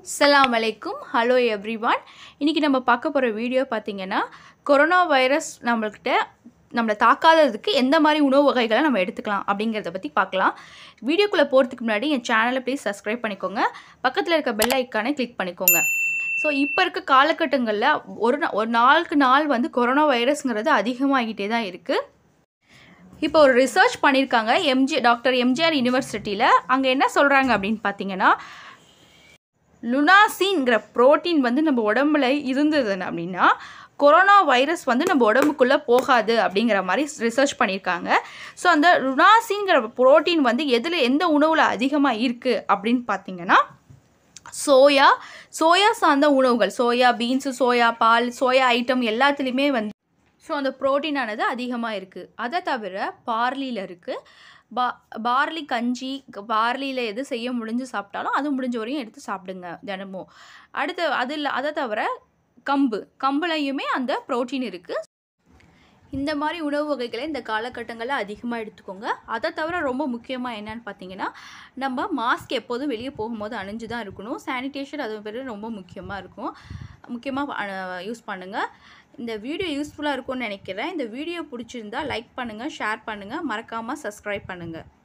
அஸ்ஸலாமு அலைக்கும் hello everyone இன்றைக்கி நம்ம பார்க்க போகிற வீடியோ பார்த்தீங்கன்னா கொரோனா வைரஸ் நம்மள்கிட்ட நம்மளை தாக்காததுக்கு எந்த மாதிரி உணவு வகைகளை நம்ம எடுத்துக்கலாம் அப்படிங்கிறத பற்றி பார்க்கலாம் வீடியோக்குள்ளே போகிறதுக்கு முன்னாடி என் சேனலை ப்ளீஸ் சப்ஸ்கிரைப் பண்ணிக்கோங்க பக்கத்தில் இருக்க பெல் ஐக்கானை கிளிக் பண்ணிக்கோங்க ஸோ இப்போ இருக்க காலகட்டங்களில் ஒரு நா- ஒரு நாளுக்கு நாள் வந்து கொரோனா வைரஸ்ங்கிறது அதிகமாகிட்டே தான் இருக்குது இப்போ ஒரு ரிசர்ச் பண்ணியிருக்காங்க எம்ஜி டாக்டர் எம்ஜிஆர் யூனிவர்சிட்டியில் அங்கே என்ன சொல்கிறாங்க அப்படின்னு பார்த்தீங்கன்னா லுனாசின்ங்கிற புரோட்டீன் வந்து நம்ம உடம்புல இருந்தது அப்படின்னா கொரோனா வைரஸ் வந்து நம்ம உடம்புக்குள்ளே போகாது அப்படிங்கிற மாதிரி ரிசர்ச் பண்ணியிருக்காங்க ஸோ அந்த லுனாசின்ங்கிற புரோட்டீன் வந்து எதில் எந்த உணவில் அதிகமாக இருக்குது அப்படின்னு பார்த்தீங்கன்னா சோயா சோயா சார்ந்த உணவுகள் சோயா பீன்ஸு சோயா பால் சோயா ஐட்டம் எல்லாத்துலேயுமே வந்து ஸோ அந்த புரோட்டீனானது அதிகமாக இருக்குது அதை தவிர பார்லியில் இருக்குது பா பார்லி கஞ்சி பார்லியில் எது செய்ய முடிஞ்சு சாப்பிட்டாலும் அது முடிஞ்ச வரையும் எடுத்து சாப்பிடுங்க தினமும் அடுத்து அது இல்லை அதை தவிர கம்பு கம்புலையுமே அந்த புரோட்டீன் இருக்குது இந்த மாதிரி உணவு வகைகளை இந்த காலகட்டங்களில் அதிகமாக எடுத்துக்கோங்க அதை தவிர ரொம்ப முக்கியமாக என்னன்னு பார்த்தீங்கன்னா நம்ம மாஸ்க் எப்போதும் வெளியே போகும்போது அணிஞ்சு தான் இருக்கணும் சானிடேஷன் அது பேர் ரொம்ப முக்கியமாக இருக்கும் முக்கியமாக யூஸ் பண்ணுங்கள் இந்த வீடியோ யூஸ்ஃபுல்லாக இருக்கும்னு நினைக்கிறேன் இந்த வீடியோ பிடிச்சிருந்தா லைக் பண்ணுங்கள் ஷேர் பண்ணுங்கள் மறக்காமல் சப்ஸ்கிரைப் பண்ணுங்கள்